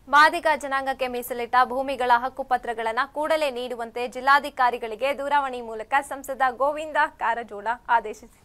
ಮಾದಿಗ ಜನಾಂಗಕ್ಕೆ ಮೀಸಲಿಟ್ಟ ಭೂಮಿಗಳ ಹಕ್ಕುಪತ್ರಗಳನ್ನು ಕೂಡಲೇ ನೀಡುವಂತೆ ಜಿಲ್ಲಾಧಿಕಾರಿಗಳಿಗೆ ದೂರವಾಣಿ ಮೂಲಕ ಸಂಸದ ಗೋವಿಂದ ಕಾರಜೋಳ ಆದೇಶಿಸಿದರು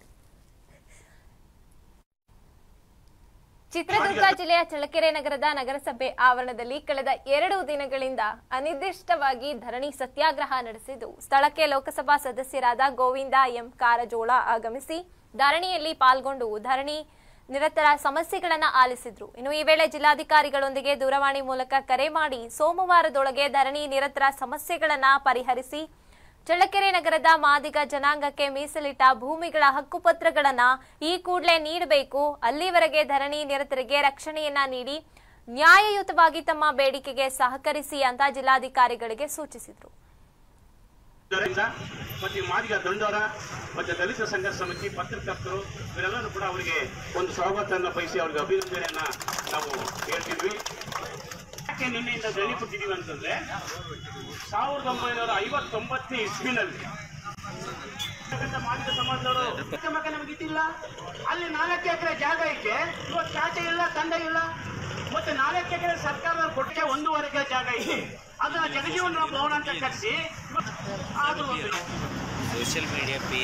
ಚಿತ್ರದುರ್ಗ ಜಿಲ್ಲೆಯ ಚಳ್ಳಕೆರೆ ನಗರದ ನಗರಸಭೆ ಆವರಣದಲ್ಲಿ ಕಳೆದ ಎರಡು ದಿನಗಳಿಂದ ಅನಿರ್ದಿಷ್ಟವಾಗಿ ಧರಣಿ ಸತ್ಯಾಗ್ರಹ ನಡೆಸಿದ್ದು ಸ್ಥಳಕ್ಕೆ ಲೋಕಸಭಾ ಸದಸ್ಯರಾದ ಗೋವಿಂದ ಎಂ ಕಾರಜೋಳ ಆಗಮಿಸಿ ಧರಣಿಯಲ್ಲಿ ಪಾಲ್ಗೊಂಡು ಧರಣಿ ನಿರತರ ಸಮಸ್ಯೆಗಳನ್ನು ಆಲಿಸಿದ್ರು ಇನ್ನು ಈ ವೇಳೆ ಜಿಲ್ಲಾಧಿಕಾರಿಗಳೊಂದಿಗೆ ದೂರವಾಣಿ ಮೂಲಕ ಕರೆ ಮಾಡಿ ಸೋಮವಾರದೊಳಗೆ ಧರಣಿ ನಿರತರ ಸಮಸ್ಯೆಗಳನ್ನು ಪರಿಹರಿಸಿ ಚಳ್ಳಕೆರೆ ನಗರದ ಮಾದಿಗ ಜನಾಂಗಕ್ಕೆ ಮೀಸಲಿಟ್ಟ ಭೂಮಿಗಳ ಹಕ್ಕುಪತ್ರಗಳನ್ನ ಈ ಕೂಡಲೇ ನೀಡಬೇಕು ಅಲ್ಲಿವರೆಗೆ ಧರಣಿ ನಿರತರಿಗೆ ರಕ್ಷಣೆಯನ್ನ ನೀಡಿ ನ್ಯಾಯಯುತವಾಗಿ ತಮ್ಮ ಬೇಡಿಕೆಗೆ ಸಹಕರಿಸಿ ಅಂತ ಜಿಲ್ಲಾಧಿಕಾರಿಗಳಿಗೆ ಸೂಚಿಸಿದರು ಇದರಿಂದ ಮತ್ತೆ ಮಾದಿಗ ದಂಡೋರ ಮತ್ತೆ ದಲಿತ ಸಂಘರ್ಷ ಸಮಿತಿ ಪತ್ರಕರ್ತರು ಇವರೆಲ್ಲರೂ ಕೂಡ ಅವರಿಗೆ ಒಂದು ಸ್ವಾಗತವನ್ನು ಬಯಸಿ ಅವರಿಗೆ ಅಭಿನಂದನೆಯನ್ನ ನಾವು ಹೇಳ್ತಿದ್ವಿ ಯಾಕೆ ನಿನ್ನೆಯಿಂದ ಧರಣಿ ಕೊಟ್ಟಿದ್ದೀವಿ ಅಂತಂದ್ರೆ ಸಾವಿರದ ಒಂಬೈನೂರ ಐವತ್ತೊಂಬತ್ತನೇ ಇಸ್ವಿನಲ್ಲಿ ಇರ್ತಕ್ಕಂಥ ಮಾದಿಗ ಸಮಾಜದವರು "ಅಕ್ಕ ಮಗ ನಮ್ಗೆ ಇದಿಲ್ಲ ಅಲ್ಲಿ ನಾಲ್ಕು ಎಕರೆ ಜಾಗ ಐತೆ ಇವತ್ತು ಖಾತೆ ಇಲ್ಲ ತಂದೆ ಇಲ್ಲ ಮತ್ತೆ ನಾಲ್ಕು ಎಕರೆ ಸರ್ಕಾರದ ಕೊಟ್ಟಿಗೆ ಒಂದೂವರೆ ಎಕರೆ ಜಾಗ ಇದೆ ಅದನ್ನ ಜಗಜೀವನ ಭವನ ಅಂತ ಕರೆಸಿ ಅದು ಒಂದು ಸೋಷಿಯಲ್ ಮೀಡಿಯಾ ಪಿ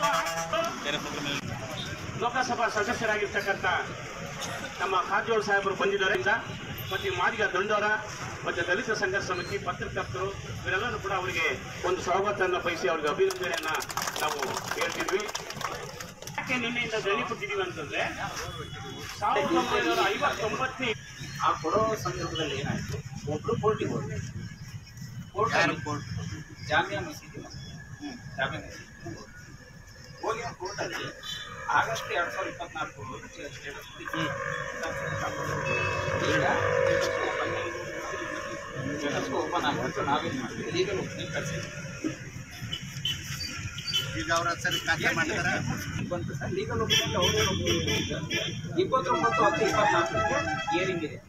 ಲೋಕಸಭಾ ಸದಸ್ಯರಾಗಿರ್ತಕ್ಕಂಥ ನಮ್ಮ ಕಾರಜೋಳ ಸಾಹೇಬರು ಬಂದಿದ್ದಾರೆ ಇಂದ ಮತ್ತೆ ಮಾದಿಗ ದಂಡೋರ ಮತ್ತೆ ದಲಿತ ಸಂಘರ್ಷ ಸಮಿತಿ ಪತ್ರಕರ್ತರು ಇವರೆಲ್ಲರೂ ಕೂಡ ಅವರಿಗೆ ಒಂದು ಸ್ವಾಗತವನ್ನು ಬಯಸಿ ಅವರಿಗೆ ಅಭಿನಂದನೆಯನ್ನ ನಾವು ಹೇಳ್ತಿದ್ವಿ ಯಾಕೆ ನಿನ್ನೆಯಿಂದ ಧರಣಿ ಕೊಟ್ಟಿದ್ದೀವಿ ಅಂತಂದ್ರೆ ಸಾವಿರದ ಒಂಬೈನೂರ ಐವತ್ತೊಂಬತ್ತನೇ ಆ ಕೊಡೋ ಸಂದರ್ಭದಲ್ಲಿ ಏನಾಯ್ತು ಒಬ್ರು ಕೋರ್ಟಿಗೆ ಹೋದ್ರು ಕೋರ್ಟ್ ಕೋರ್ಟ್ ಜಾಮಿಯಾ ಮಸೀದಿ ಹ್ಮ್ ಜಾಮಿಯಾ ಮಸೀದಿ ಹೋದ್ರು. ಹೋಗಿ ಆ ಕೋರ್ಟಲ್ಲಿ ಆಗಸ್ಟ್ ಎರಡ್ ಸಾವಿರದ ಇಪ್ಪತ್ನಾಲ್ಕು ಸ್ಟೇಟಸ್ ಈಗ ಸ್ಟೇಟಸ್ ಓಪನ್ ಆಗಿತ್ತು ನಾವೇನು ಮಾಡಿದ್ವಿ ಲೀಗಲ್ ಓಪನಿಂಗ್ ಕಳಿಸಿದ್ವಿ ಈಗ ಅವ್ರ ಸರಿ ಖಾತೆ ಮಾಡಿದಾರ ಬಂತು ಸರ್ ಲೀಗಲ್ ಒಪಿನಿಯನ್ ಅವರು ಇಪ್ಪತ್ತೊಂಬತ್ತು ಹತ್ತು ಇಪ್ಪತ್ನಾಲ್ಕಕ್ಕೆ ಹಿಯರಿಂಗ್ ಇದೆ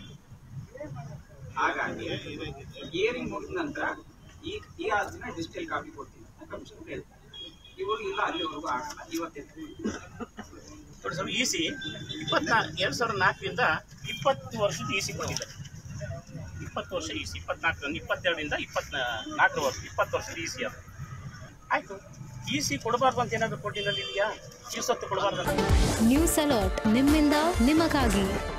ಹಾಗಾಗಿ ಹಿಯರಿಂಗ್ ಮುಗಿದ ನಂತರ ಈ ಈ ಅರ್ಜಿನ ಡಿಜಿಟಲ್ ಕಾಪಿ ಕೊಡ್ತೀನಿ ಅಂತ ಕಮಿಷನ್ ಹೇಳ್ತಾರೆ ಇವರು ಇಲ್ಲ ಅಲ್ಲಿವರೆಗೂ ಆಗಲ್ಲ ಇವತ್ತೇ ಇ ಸಿ ಇಪ್ಪತ್ನಾ ಎರಡು ಸಾವಿರದ ನಾಲ್ಕರಿಂದ ಇಪ್ಪತ್ತು ವರ್ಷದ ಇ ಸಿ ಕೊಟ್ಟಿದ್ದಾರೆ ಇಪ್ಪತ್ತು ವರ್ಷ ಇ ಸಿ ಇಪ್ಪತ್ನಾಲ್ಕರಿಂದ ಇಪ್ಪತ್ತೆರಡರಿಂದ ಇಪ್ಪತ್ತ ನಾಲ್ಕು ವರ್ಷ ಇಪ್ಪತ್ತು ವರ್ಷದ ಇ ಸಿ ಅದು ಆಯಿತು ಇ ಸಿ ಕೊಡಬಾರ್ದು ಅಂತ ಏನಾದರೂ ಕೊಟ್ಟಿನಲ್ಲಿ ಇದೆಯಾ ಈ ಸೊತ್ತು ಕೊಡಬಾರ್ದು ಅಂತ ನ್ಯೂಸ್ ಅಲರ್ಟ್ ನಿಮ್ಮಿಂದ ನಿಮಗಾಗಿ